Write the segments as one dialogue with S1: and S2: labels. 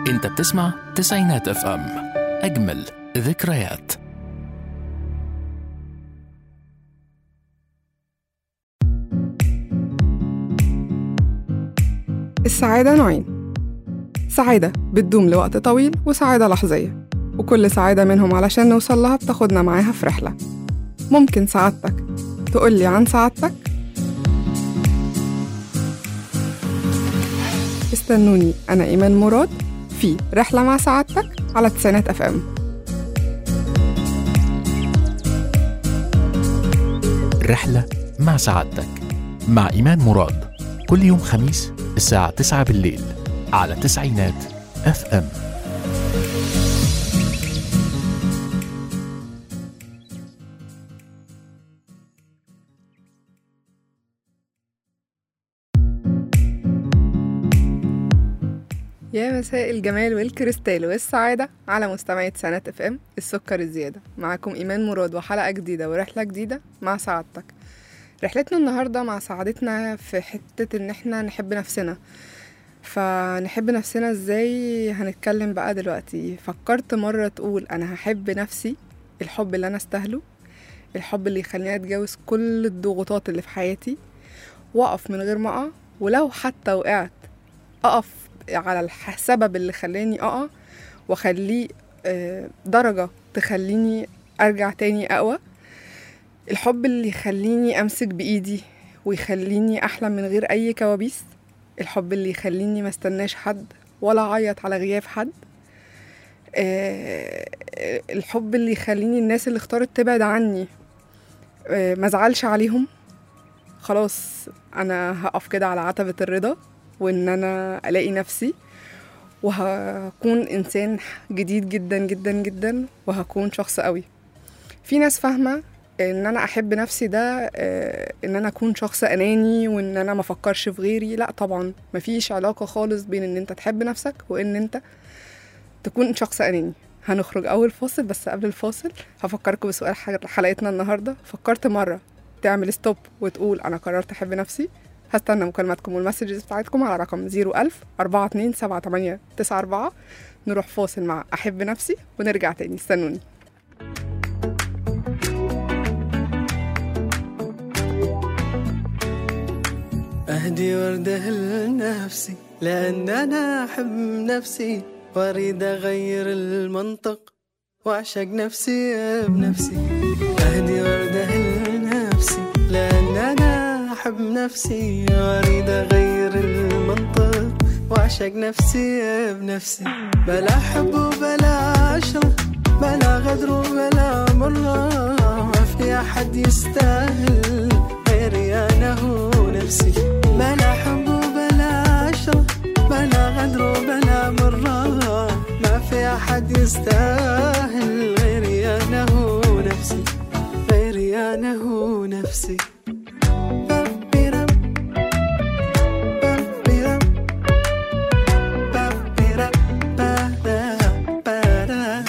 S1: انت بتسمع تسعينات اف ام اجمل ذكريات
S2: السعادة نوعين سعادة بتدوم لوقت طويل وسعادة لحظية وكل سعادة منهم علشان نوصل لها بتاخدنا معاها في رحلة ممكن سعادتك تقولي عن سعادتك؟ استنوني أنا إيمان مراد في رحلة مع سعادتك على تسعينات أف أم
S1: رحلة مع سعادتك مع إيمان مراد كل يوم خميس الساعة 9 بالليل على تسعينات اف ام
S2: يا مساء الجمال والكريستال والسعادة على مستمعي سنة اف ام السكر الزيادة معاكم إيمان مراد وحلقة جديدة ورحلة جديدة مع سعادتك رحلتنا النهاردة مع سعادتنا في حتة إن احنا نحب نفسنا فنحب نفسنا ازاي هنتكلم بقى دلوقتي فكرت مرة تقول أنا هحب نفسي الحب اللي أنا استاهله الحب اللي يخليني أتجاوز كل الضغوطات اللي في حياتي وأقف من غير ما أقع ولو حتى وقعت أقف على الح- السبب اللي خلاني أقع وأخليه آه، درجة تخليني أرجع تاني أقوى الحب اللي يخليني أمسك بإيدي ويخليني أحلم من غير أي كوابيس الحب اللي يخليني ما استناش حد ولا أعيط على غياب حد آه، الحب اللي يخليني الناس اللي اختارت تبعد عني آه، ما ازعلش عليهم خلاص انا هقف كده على عتبة الرضا وان انا الاقي نفسي وهكون انسان جديد جدا جدا جدا وهكون شخص قوي في ناس فاهمة ان انا احب نفسي ده آه، ان انا اكون شخص اناني وان انا ما افكرش في غيري لا طبعا مفيش علاقة خالص بين ان انت تحب نفسك وان انت تكون شخص اناني هنخرج اول فاصل بس قبل الفاصل هفكركم بسؤال حاجة- حلقتنا النهارده فكرت مره تعمل ستوب وتقول انا قررت احب نفسي هستنى مكالماتكم والمسجز بتاعتكم على رقم 01000 42 78 94 نروح فاصل مع احب نفسي ونرجع تاني استنوني
S3: أهدي وردة لنفسي لأن أنا أحب نفسي وأريد أغير المنطق وأعشق نفسي بنفسي أهدي وردة لنفسي لأن أنا أحب نفسي وأريد أغير المنطق وأعشق نفسي بنفسي بلا حب وبلا أشرب بلا غدر وبلا مرة ما في أحد يستاهل غيري أنا هو نفسي بلا حب وبلا أشرب بلا غدر وبلا مرة ما في أحد يستاهل غيري أنا هو نفسي غيري أنا هو نفسي بابيرم بابيرم بابيرم بارا بارا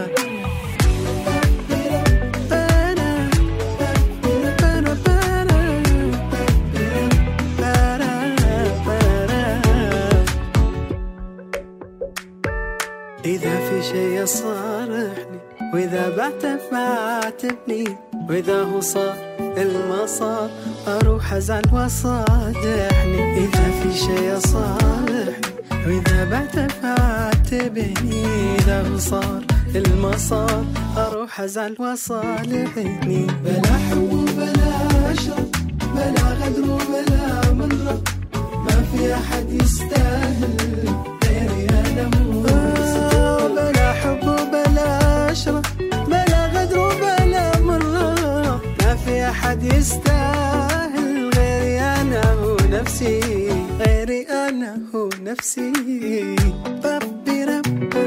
S3: إذا في شي يصارحني وإذا بعتب بعاتبني وإذا هو صار الما صار أروح أزعل وصادحني إذا في شي يصارحني وإذا بعتب بعاتبني إذا هو صار الما صار أروح أزعل وصالحني بلا حب وبلا أشرب بلا غدر وبلا مرة ما في أحد يستاهل غيري أنا هو بلا حب وبلا أشرب بلا غدر وبلا مرة ما في أحد يستاهل غيري أنا هو نفسي غيري أنا هو نفسي بابيرم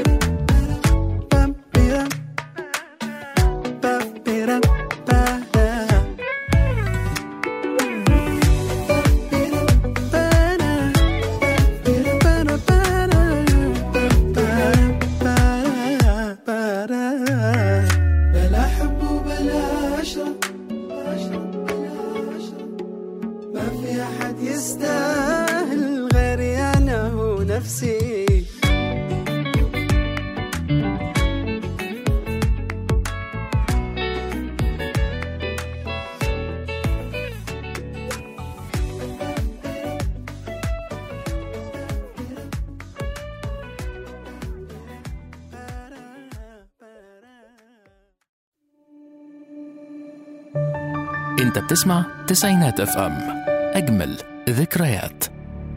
S3: بابيرم بابيرم بارا بلا حب وبلا أشرب ما في أحد يستاهل غيري أنا هو نفسي
S1: انت بتسمع تسعينات اف ام اجمل ذكريات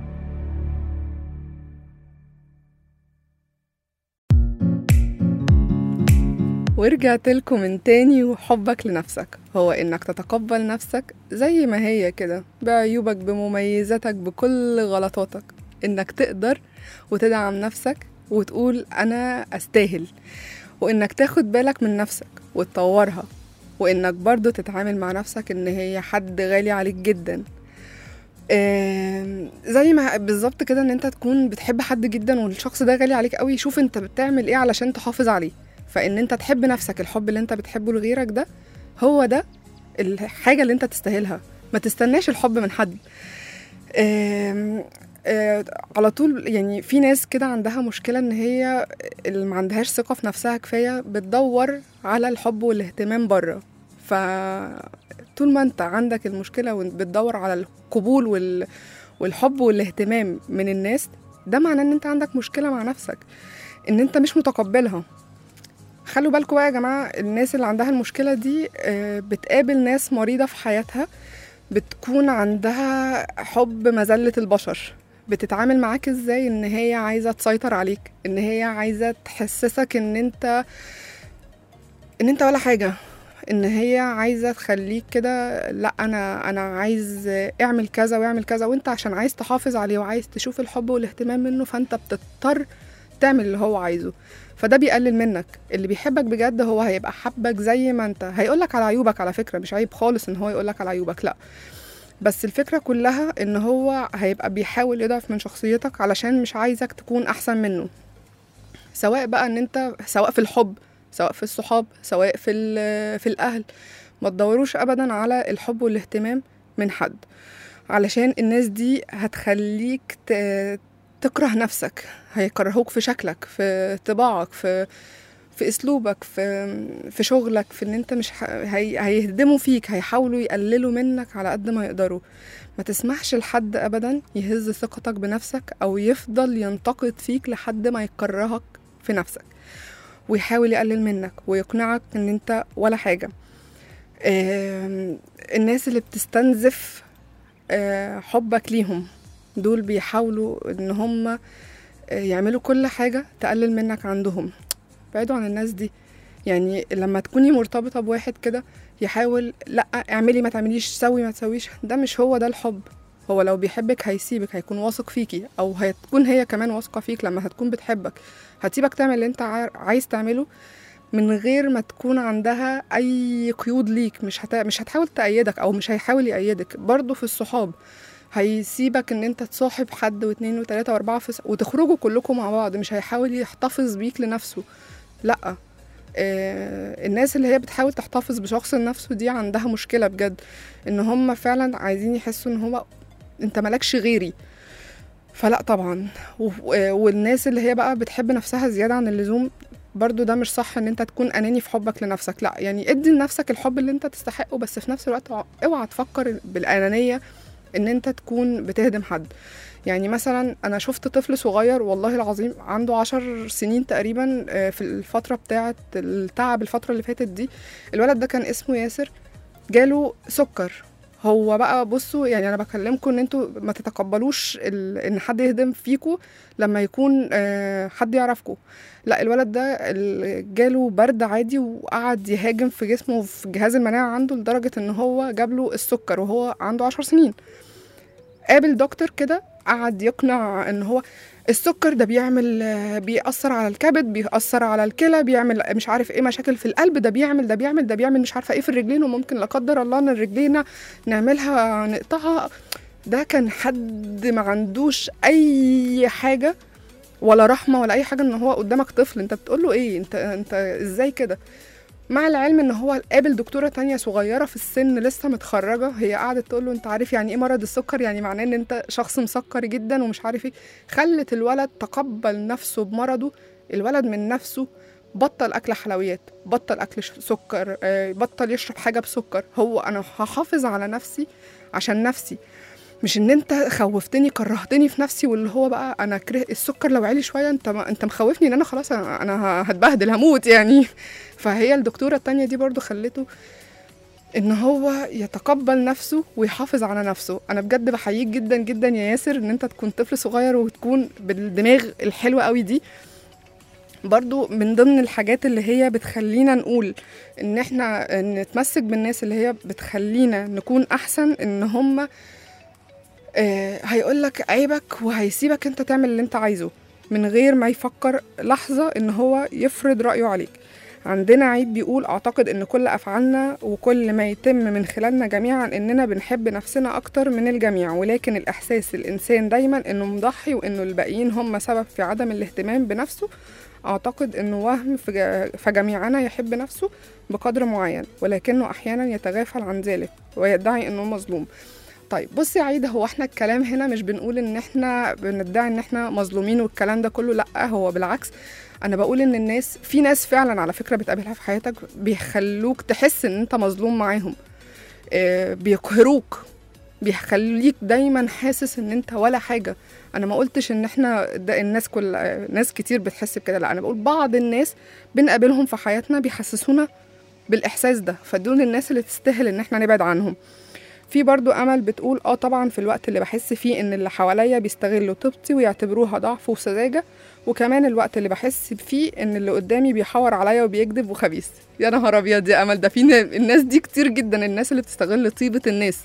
S2: ورجعت لكم من تاني وحبك لنفسك هو انك تتقبل نفسك زي ما هي كده بعيوبك بمميزاتك بكل غلطاتك انك تقدر وتدعم نفسك وتقول انا استاهل وانك تاخد بالك من نفسك وتطورها وانك برضو تتعامل مع نفسك ان هي حد غالي عليك جدا آم، زي ما بالظبط كده ان انت تكون بتحب حد جدا والشخص ده غالي عليك قوي شوف انت بتعمل ايه علشان تحافظ عليه فان انت تحب نفسك الحب اللي انت بتحبه لغيرك ده هو ده الحاجه اللي انت تستاهلها ما تستناش الحب من حد آم، آه، على طول يعني في ناس كده عندها مشكله ان هي اللي ما عندهاش ثقه في نفسها كفايه بتدور على الحب والاهتمام بره ف طول ما انت عندك المشكله وبتدور على القبول وال... والحب والاهتمام من الناس ده معناه ان انت عندك مشكله مع نفسك ان انت مش متقبلها خلوا بالكم بقى يا جماعه الناس اللي عندها المشكله دي آه، بتقابل ناس مريضه في حياتها بتكون عندها حب مذله البشر بتتعامل معاك ازاي ان هي عايزه تسيطر عليك ان هي عايزه تحسسك ان انت ان انت ولا حاجه ان هي عايزه تخليك كده لا انا انا عايز اعمل كذا واعمل كذا وانت عشان عايز تحافظ عليه وعايز تشوف الحب والاهتمام منه فانت بتضطر تعمل اللي هو عايزه فده بيقلل منك اللي بيحبك بجد هو هيبقى حبك زي ما انت هيقولك على عيوبك على فكره مش عيب خالص ان هو يقولك على عيوبك لا بس الفكره كلها ان هو هيبقى بيحاول يضعف من شخصيتك علشان مش عايزك تكون احسن منه سواء بقى ان انت سواء في الحب سواء في الصحاب سواء في ال- في الاهل ما تدوروش ابدا على الحب والاهتمام من حد علشان الناس دي هتخليك ت- تكره نفسك هيكرهوك في شكلك في طباعك في في اسلوبك في في شغلك في ان انت مش ح... هي... هيهدموا فيك هيحاولوا يقللوا منك على قد ما يقدروا ما تسمحش لحد ابدا يهز ثقتك بنفسك او يفضل ينتقد فيك لحد ما يكرهك في نفسك ويحاول يقلل منك ويقنعك ان انت ولا حاجه آم، الناس اللي بتستنزف آه، حبك ليهم دول بيحاولوا ان هم آه، يعملوا كل حاجه تقلل منك عندهم بعيدوا عن الناس دي يعني لما تكوني مرتبطه بواحد كده يحاول لا اعملي ما تعمليش سوي ما تسويش ده مش هو ده الحب هو لو بيحبك هيسيبك هيكون واثق فيكي او هتكون هي كمان واثقه فيك لما هتكون بتحبك هتسيبك تعمل اللي انت عار- عايز تعمله من غير ما تكون عندها اي قيود ليك مش هت... مش هتحاول تأيدك او مش هيحاول يأيدك برضه في الصحاب هيسيبك ان انت تصاحب حد واثنين وثلاثة واربعة في س... وتخرجوا كلكم مع بعض مش هيحاول يحتفظ بيك لنفسه لا آه الناس اللي هي بتحاول تحتفظ بشخص لنفسه دي عندها مشكلة بجد ان هم فعلا عايزين يحسوا ان هو انت مالكش غيري فلا طبعا و- و- والناس اللي هي بقى بتحب نفسها زيادة عن اللزوم برضو ده مش صح ان انت تكون اناني في حبك لنفسك لا يعني ادي لنفسك الحب اللي انت تستحقه بس في نفس الوقت اوعى تفكر بالانانيه ان انت تكون بتهدم حد يعني مثلا انا شفت طفل صغير والله العظيم عنده عشر سنين تقريبا آه، في الفتره بتاعه التعب الفتره اللي فاتت دي الولد ده كان اسمه ياسر جاله سكر هو بقى بصوا يعني انا بكلمكم ان انتوا ما تتقبلوش ال- ان حد يهدم فيكم لما يكون آه، حد يعرفكم لا الولد ده ال- جاله برد عادي وقعد يهاجم في جسمه وفي جهاز المناعة عنده لدرجة ان هو جاب له السكر وهو عنده عشر سنين قابل دكتور كده قعد يقنع ان هو السكر ده بيعمل آه، بيأثر على الكبد بيأثر على الكلى بيعمل مش عارف ايه مشاكل في القلب ده بيعمل ده بيعمل ده بيعمل مش عارفه ايه في الرجلين وممكن لا قدر الله ان الرجلين نعملها نقطعها ده كان حد ما عندوش اي حاجه ولا رحمه ولا اي حاجه ان هو قدامك طفل انت بتقول له ايه انت انت ازاي كده مع العلم ان هو قابل دكتوره تانية صغيره في السن لسه متخرجه هي قعدت تقول له انت عارف يعني ايه مرض السكر يعني معناه ان انت شخص مسكر جدا ومش عارف ايه خلت الولد تقبل نفسه بمرضه الولد من نفسه بطل اكل حلويات بطل اكل ش- سكر آه، بطل يشرب حاجه بسكر هو انا هحافظ على نفسي عشان نفسي مش ان انت خوفتني كرهتني في نفسي واللي هو بقى انا كره السكر لو عالي شويه انت ما انت مخوفني ان انا خلاص انا, أنا ه- هتبهدل هموت يعني فهي الدكتوره التانية دي برضو خلته ان هو يتقبل نفسه ويحافظ على نفسه انا بجد بحييك جدا جدا يا ياسر ان انت تكون طفل صغير وتكون بالدماغ الحلوه قوي دي برضو من ضمن الحاجات اللي هي بتخلينا نقول ان احنا نتمسك بالناس اللي هي بتخلينا نكون احسن ان هم آه هيقولك عيبك وهيسيبك انت تعمل اللي انت عايزه من غير ما يفكر لحظة ان هو يفرض رأيه عليك عندنا عيد بيقول اعتقد ان كل افعالنا وكل ما يتم من خلالنا جميعا اننا بنحب نفسنا اكتر من الجميع ولكن الاحساس الانسان دايما انه مضحي وانه الباقيين هم سبب في عدم الاهتمام بنفسه اعتقد انه وهم في ج- فجميعنا يحب نفسه بقدر معين ولكنه احيانا يتغافل عن ذلك ويدعي انه مظلوم طيب بص يا عيدة هو احنا الكلام هنا مش بنقول ان احنا بندعي ان احنا مظلومين والكلام ده كله لا هو بالعكس انا بقول ان الناس في ناس فعلا على فكرة بتقابلها في حياتك بيخلوك تحس ان انت مظلوم معاهم آه، بيقهروك بيخليك دايما حاسس ان انت ولا حاجة انا ما قلتش ان احنا ده الناس كل آه، ناس كتير بتحس بكده لا انا بقول بعض الناس بنقابلهم في حياتنا بيحسسونا بالاحساس ده فدول الناس اللي تستاهل ان احنا نبعد عنهم في برضو امل بتقول اه طبعا في الوقت اللي بحس فيه ان اللي حواليا بيستغلوا طيبتي ويعتبروها ضعف وسذاجه وكمان الوقت اللي بحس فيه ان اللي قدامي بيحور عليا وبيكذب وخبيث يا نهار ابيض يا امل ده في نا- الناس دي كتير جدا الناس اللي بتستغل طيبه الناس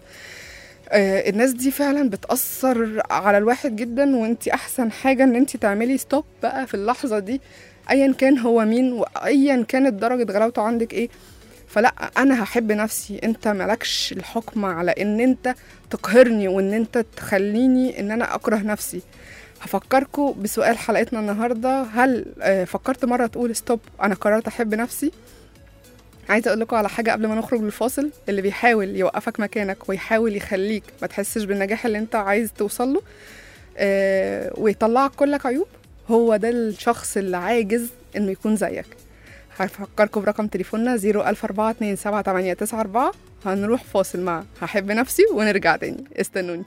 S2: آه الناس دي فعلا بتأثر على الواحد جدا وانتي احسن حاجة ان انتي تعملي ستوب بقى في اللحظة دي ايا كان هو مين وايا كانت درجة غلاوته عندك ايه فلا انا هحب نفسي انت مالكش الحكم على ان انت تقهرني وان انت تخليني ان انا اكره نفسي هفكركم بسؤال حلقتنا النهارده هل آه، فكرت مره تقول ستوب انا قررت احب نفسي عايزه اقول لكم على حاجه قبل ما نخرج للفاصل اللي بيحاول يوقفك مكانك ويحاول يخليك ما تحسش بالنجاح اللي انت عايز توصل له آه، ويطلعك كلك عيوب هو ده الشخص اللي عاجز انه يكون زيك هفكركم برقم تليفوننا 004278994 هنروح فاصل مع هحب نفسي ونرجع تاني استنوني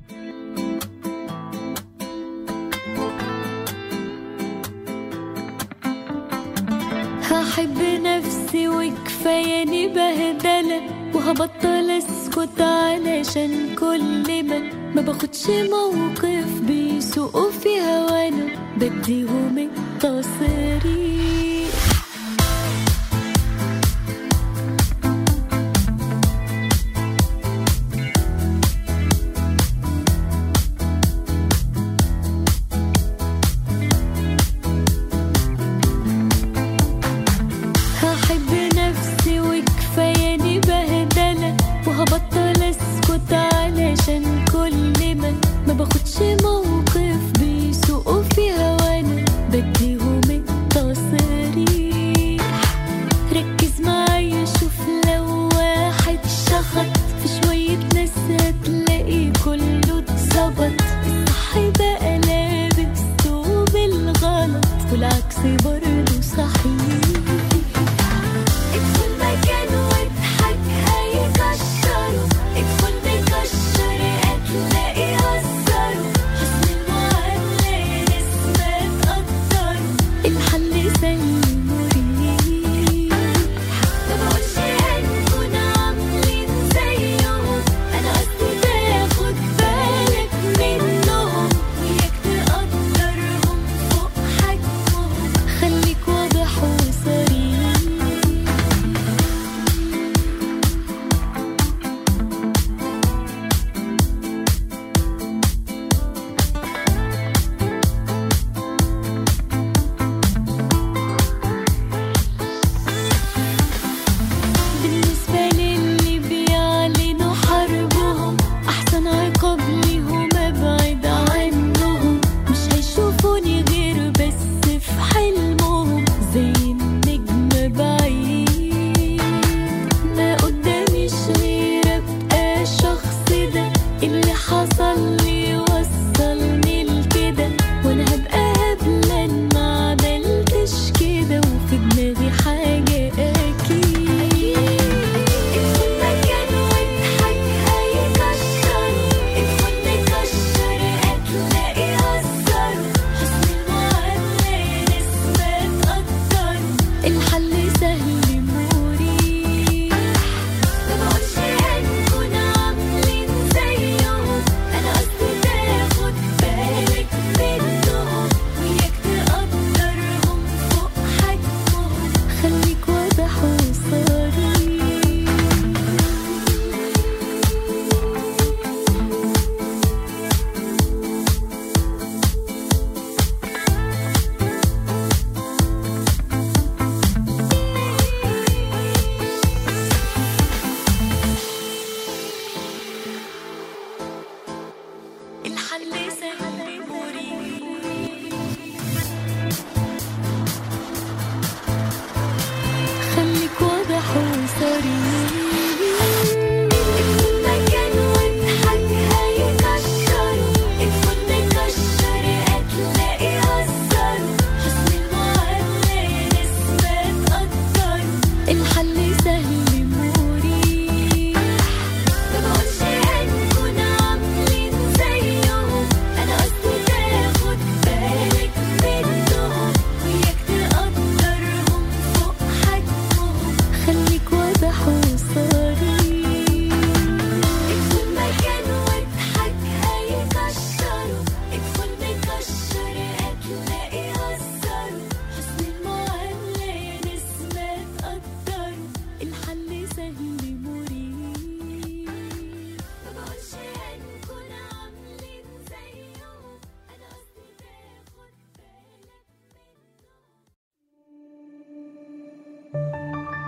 S4: هحب نفسي وكفاياني بهدلة وهبطل اسكت علشان كل ما ما باخدش موقف بيسوقوا في هوانا بديهم التصريح هحب نفسي وكفاياني بهدلة وهبطل اسكت علشان كل ما ما باخدش موقف بيسوقوا في هوانا بديهم التصريح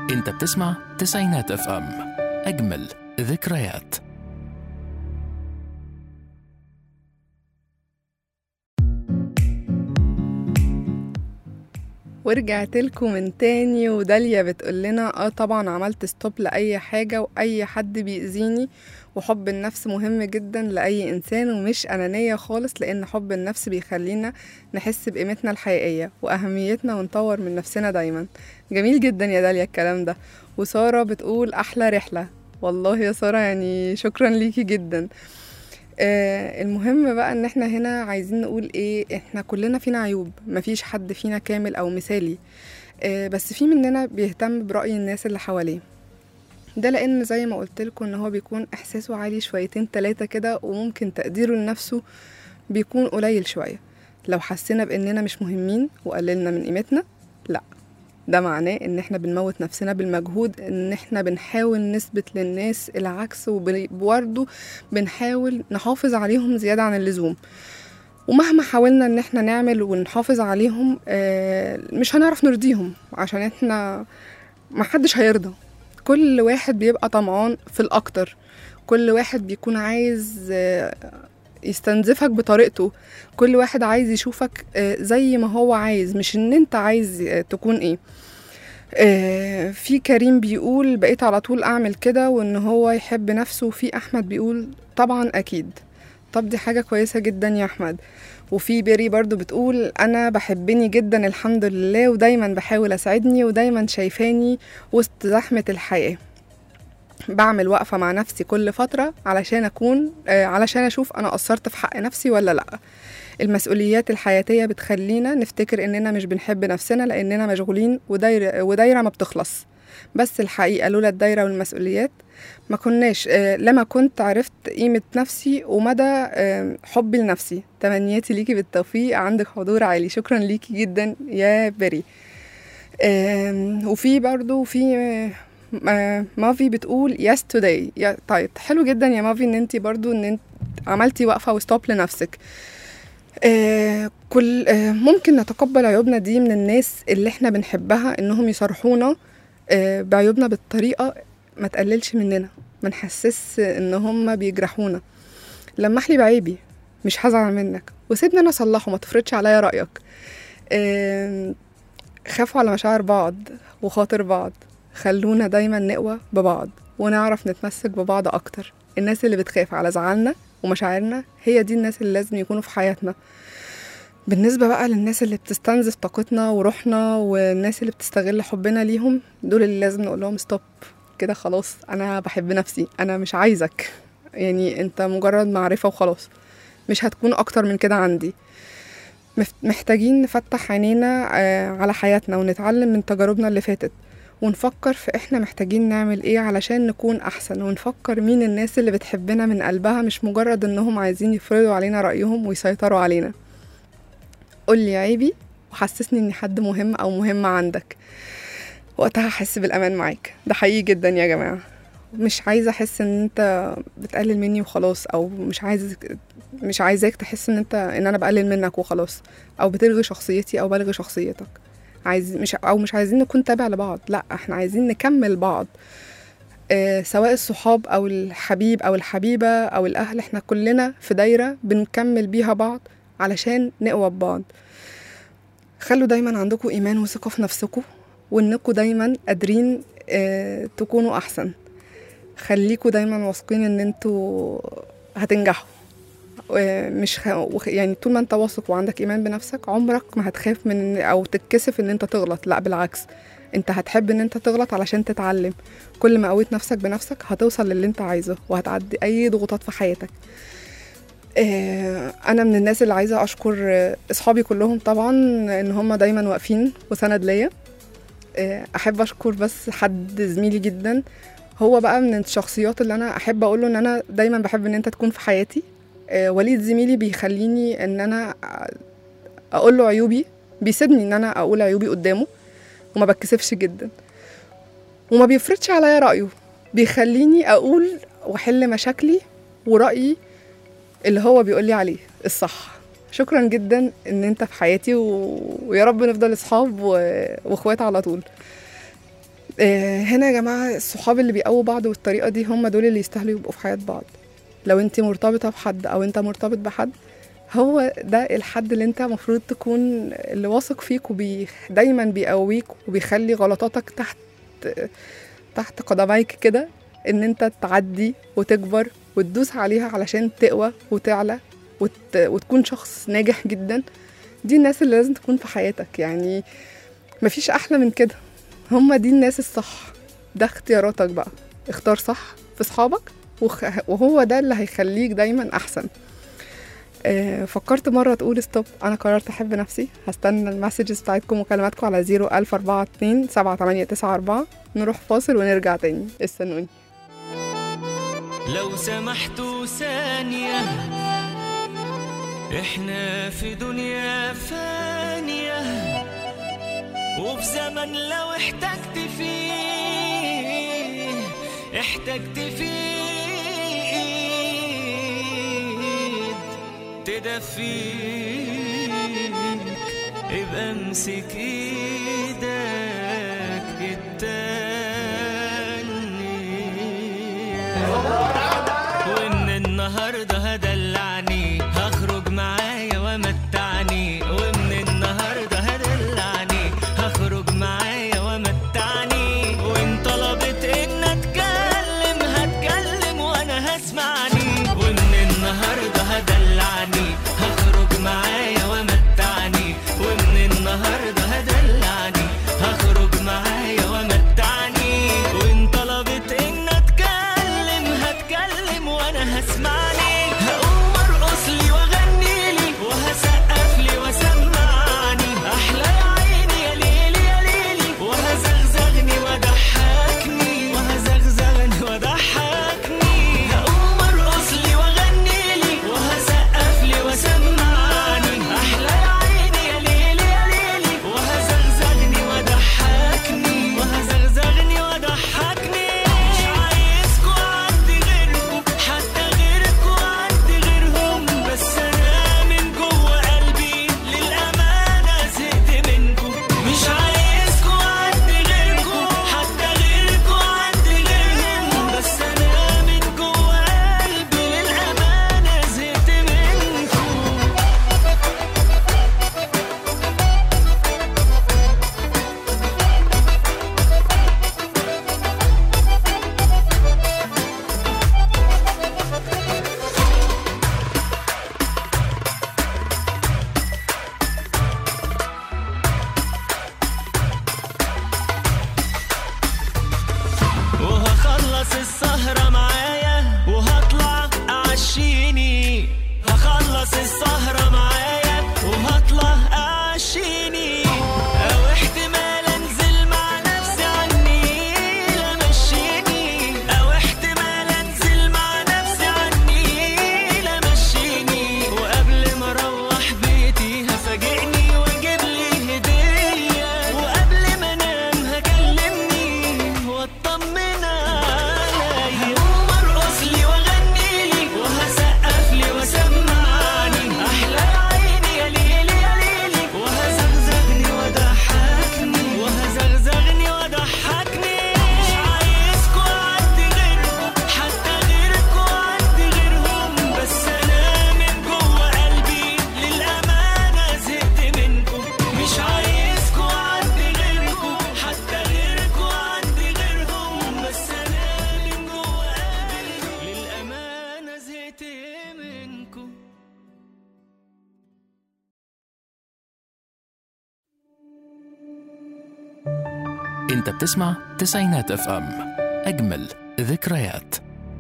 S1: انت بتسمع تسعينات اف ام اجمل ذكريات
S2: ورجعت لكم من تاني وداليا بتقول لنا اه طبعا عملت ستوب لاي حاجه واي حد بيأذيني وحب النفس مهم جدا لاي انسان ومش انانيه خالص لان حب النفس بيخلينا نحس بقيمتنا الحقيقيه واهميتنا ونطور من نفسنا دايما جميل جدا يا داليا الكلام ده وساره بتقول احلى رحله والله يا ساره يعني شكرا ليكي جدا آه المهم بقى ان احنا هنا عايزين نقول ايه احنا كلنا فينا عيوب مفيش حد فينا كامل او مثالي آه بس في مننا بيهتم برأي الناس اللي حواليه ده لان زي ما قلت لكم ان هو بيكون احساسه عالي شويتين تلاتة كده وممكن تقديره لنفسه بيكون قليل شوية لو حسينا باننا مش مهمين وقللنا من قيمتنا لا ده معناه ان احنا بنموت نفسنا بالمجهود ان احنا بنحاول نثبت للناس العكس وبرضه بنحاول نحافظ عليهم زيادة عن اللزوم ومهما حاولنا ان احنا نعمل ونحافظ عليهم آه، مش هنعرف نرضيهم عشان احنا محدش هيرضى كل واحد بيبقى طمعان في الاكتر كل واحد بيكون عايز آه، يستنزفك بطريقته كل واحد عايز يشوفك آه، زي ما هو عايز مش ان انت عايز آه، تكون ايه آه، في كريم بيقول بقيت على طول اعمل كده وان هو يحب نفسه وفي احمد بيقول طبعا اكيد طب دي حاجة كويسة جدا يا احمد وفي بيري برضو بتقول انا بحبني جدا الحمد لله ودايما بحاول اساعدني ودايما شايفاني وسط زحمة الحياة بعمل وقفة مع نفسي كل فترة علشان أكون آه، علشان أشوف أنا قصرت في حق نفسي ولا لأ المسؤوليات الحياتية بتخلينا نفتكر إننا مش بنحب نفسنا لأننا مشغولين ودايرة, ودايرة ما بتخلص بس الحقيقة لولا الدايرة والمسؤوليات ما كناش آه، لما كنت عرفت قيمة نفسي ومدى آه، حبي لنفسي تمنياتي ليكي بالتوفيق عندك حضور عالي شكرا ليكي جدا يا بري آم، وفي برضو في آه، آه، مافي بتقول yes today يا طيب حلو جدا يا مافي ان انت برضو ان انت عملتي وقفة وستوب لنفسك آه كل آه ممكن نتقبل عيوبنا دي من الناس اللي احنا بنحبها انهم يصارحونا آه بعيوبنا بالطريقة ما تقللش مننا ما نحسس ان هم بيجرحونا لمح لي بعيبي مش هزعل منك وسيبني انا اصلحه ما تفرضش عليا رأيك آه خافوا على مشاعر بعض وخاطر بعض خلونا دايما نقوى ببعض ونعرف نتمسك ببعض اكتر الناس اللي بتخاف على زعلنا ومشاعرنا هي دي الناس اللي لازم يكونوا في حياتنا بالنسبة بقى للناس اللي بتستنزف طاقتنا وروحنا والناس اللي بتستغل حبنا ليهم دول اللي لازم نقول لهم ستوب كده خلاص انا بحب نفسي انا مش عايزك يعني انت مجرد معرفة وخلاص مش هتكون اكتر من كده عندي مف- محتاجين نفتح عينينا آه، على حياتنا ونتعلم من تجاربنا اللي فاتت ونفكر في احنا محتاجين نعمل ايه علشان نكون احسن ونفكر مين الناس اللي بتحبنا من قلبها مش مجرد انهم عايزين يفرضوا علينا رأيهم ويسيطروا علينا قولي عيبي وحسسني اني حد مهم او مهمة عندك وقتها هحس بالامان معاك ده حقيقي جدا يا جماعة مش عايزة احس ان انت بتقلل مني وخلاص او مش عايز مش عايزاك تحس ان انت ان انا بقلل منك وخلاص او بتلغي شخصيتي او بلغي شخصيتك عايز مش او مش عايزين نكون تابع لبعض لا احنا عايزين نكمل بعض آه سواء الصحاب او الحبيب او الحبيبه او الاهل احنا كلنا في دايره بنكمل بيها بعض علشان نقوى ببعض خلوا دايما عندكم ايمان وثقه في نفسكم وانكم دايما قادرين آه تكونوا احسن خليكوا دايما واثقين ان انتوا هتنجحوا آه، مش خ... وخ- يعني طول ما انت واثق وعندك ايمان بنفسك عمرك ما هتخاف من او تتكسف ان انت تغلط لا بالعكس انت هتحب ان انت تغلط علشان تتعلم كل ما قويت نفسك بنفسك هتوصل للي انت عايزه وهتعدي اي ضغوطات في حياتك آه، انا من الناس اللي عايزه اشكر آه، اصحابي كلهم طبعا ان هم دايما واقفين وسند ليا آه، احب اشكر بس حد زميلي جدا هو بقى من الشخصيات اللي انا احب اقول له ان انا دايما بحب ان انت تكون في حياتي آه، وليد زميلي بيخليني ان انا اقول له عيوبي بيسيبني ان انا اقول عيوبي قدامه وما بتكسفش جدا وما بيفرضش عليا رايه بيخليني اقول واحل مشاكلي ورايي اللي هو بيقول لي عليه الصح شكرا جدا ان انت في حياتي و... ويا رب نفضل اصحاب و... واخوات على طول آه، هنا يا جماعة الصحاب اللي بيقووا بعض بالطريقة دي هم دول اللي يستاهلوا يبقوا في حياة بعض لو انت مرتبطة بحد او انت مرتبط بحد هو ده الحد اللي انت المفروض تكون اللي واثق فيك وبي دايما بيقويك وبيخلي غلطاتك تحت تحت قدميك كده ان انت تعدي وتكبر وتدوس عليها علشان تقوى وتعلى وت... وتكون شخص ناجح جدا دي الناس اللي لازم تكون في حياتك يعني مفيش احلى من كده هما دي الناس الصح ده اختياراتك بقى اختار صح في صحابك وخ... وهو ده اللي هيخليك دايما احسن آه، فكرت مرة تقول ستوب أنا قررت أحب نفسي هستنى المسجز بتاعتكم وكلماتكم على 01042 7894 نروح فاصل ونرجع تاني استنوني
S5: لو سمحتوا ثانية احنا في دنيا فانية وفي زمن لو احتجت فيه احتجت فيه ايد تدفيك ابقى امسك ايدك التانية ومن النهارده هدلعني هخرج معايا ومتعني ومن النهارده هدلعني هخرج معايا ومتعني وان طلبت ان اتكلم هتكلم وانا هسمعني ومن النهارده هدلعني هخرج معايا ومتعني ومن النهارده هدلعني هخرج معايا ومتعني وان طلبت ان اتكلم هتكلم وانا هسمعني هقوم ارقص لي واغني لي وهسقف لي وسمعني احلى يا عيني يا ليلي يا ليلي وهزغزغني وضحكني وهزغزغني وضحكني هقوم ارقص لي واغني لي وهسقف لي وسمعني احلى يا عيني يا ليلي يا ليلي وهزغزغني وضحكني وهزغزغني وضحكني مش عايزكوا عندي غيركم حتى غيركوا عندي غيرهم بس انا من جوه قلبي للامانه زهقت منكم مش عايزكوا عندي غيركم حتى غيركوا عندي غيرهم بس انا من جوه قلبي للامانه زهقت منكم وهخلص السهرة معايا وهطلع أعشيني هخلص السهرة معايا وهطلع أعشيني أو احتمال أنزل مع نفسي عني لا مشيني أو احتمال أنزل مع نفسي عني لا مشيني وقبل ما أروح بيتي هفاجئني وأجيب لي هدية وقبل ما أنام هكلمني واطمن عليا هقوم ارقص لي واغني لي وهسقف لي وسمعني احلى يا عيني يا ليلي يا ليلي وهزغزغني وضحكني وهزغزغني وضحكني مش عايزكوا عندي غيركم حتى غيركوا عندي غيرهم بس انا من جوه قلبي للامانه زهقت منكم مش عايزكوا عندي غيركم حتى غيركوا عندي غيرهم بس انا من جوه قلبي للامانه زهقت منكم
S1: انت بتسمع تسعينات اف ام اجمل ذكريات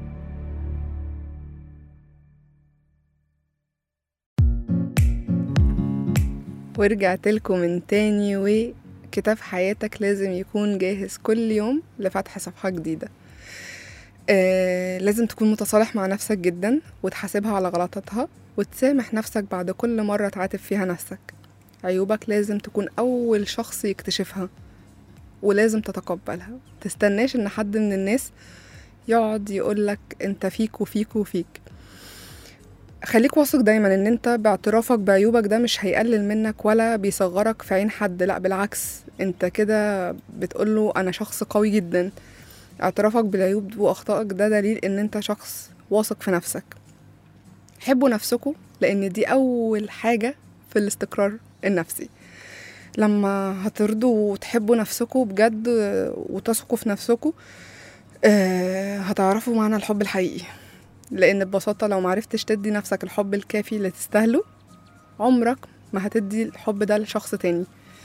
S2: ورجعت لكم من تاني وكتاب حياتك لازم يكون جاهز كل يوم لفتح صفحة جديدة آه لازم تكون متصالح مع نفسك جدا وتحاسبها على غلطاتها وتسامح نفسك بعد كل مرة تعاتب فيها نفسك عيوبك لازم تكون أول شخص يكتشفها ولازم تتقبلها تستناش ان حد من الناس يقعد يقولك انت فيك وفيك وفيك خليك واثق دايما ان انت باعترافك بعيوبك ده مش هيقلل منك ولا بيصغرك في عين حد لا بالعكس انت كده بتقوله انا شخص قوي جدا اعترافك بالعيوب واخطائك ده دليل ان انت شخص واثق في نفسك حبوا نفسكم لان دي اول حاجة في الاستقرار النفسي لما هترضوا وتحبوا نفسكم بجد وتثقوا في نفسكم آه، هتعرفوا معنى الحب الحقيقي لان ببساطه لو معرفتش تدي نفسك الحب الكافي اللي تستاهله عمرك ما هتدي الحب ده لشخص تاني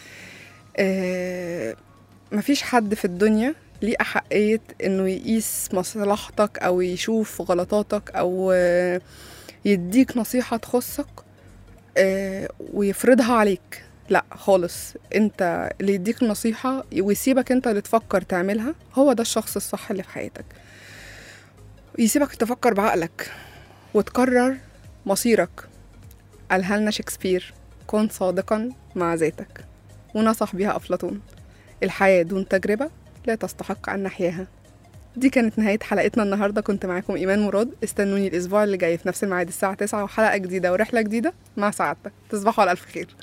S2: آه، مفيش حد في الدنيا ليه أحقية إنه يقيس مصلحتك أو يشوف غلطاتك أو آه، يديك نصيحة تخصك آه، ويفرضها عليك لا خالص انت اللي يديك النصيحة ويسيبك انت اللي تفكر تعملها هو ده الشخص الصح اللي في حياتك يسيبك تفكر بعقلك وتقرر مصيرك قالها لنا شكسبير كن صادقا مع ذاتك ونصح بها أفلاطون الحياة دون تجربة لا تستحق أن نحياها دي كانت نهاية حلقتنا النهاردة كنت معاكم إيمان مراد استنوني الأسبوع اللي جاي في نفس الميعاد الساعة 9 وحلقة جديدة ورحلة جديدة مع سعادتك تصبحوا على ألف خير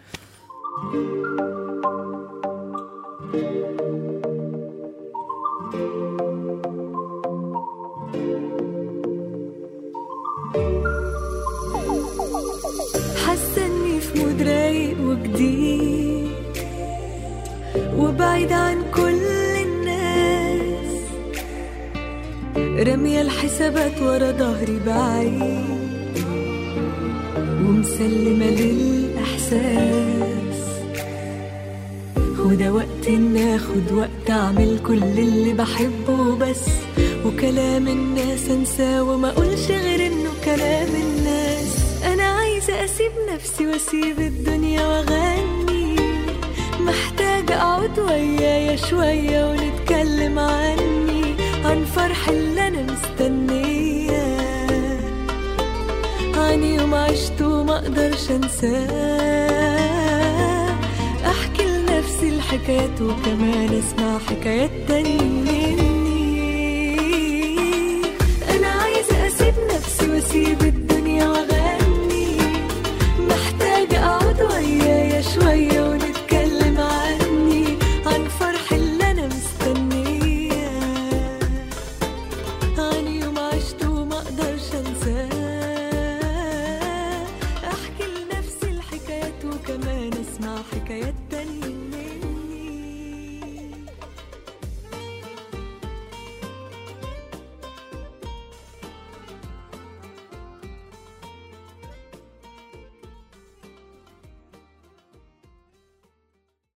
S4: حاسه اني في مود رايق وجديد وبعيد عن كل الناس رامية الحسابات ورا ظهري بعيد ومسلمة للإحساس وده وقت إن آخد وقت أعمل كل اللي بحبه بس وكلام الناس أنساه وما أقولش غير إنه كلام الناس أنا عايزة أسيب نفسي وأسيب الدنيا وأغني محتاجة أقعد ويايا شوية ونتكلم عني عن فرح اللي أنا مستنياه عن يوم عشته وما اقدرش انساه احكي لنفسي الحكايات وكمان اسمع حكايات تاني مني انا عايزه اسيب نفسي واسيب الدنيا واغني محتاجه اقعد ويايا شويه ونتكلم عني عن فرح اللي انا مستنياه عن يوم عشته وما اقدرش انساه احكي لنفسي الحكايات وكمان اسمع حكايات تانية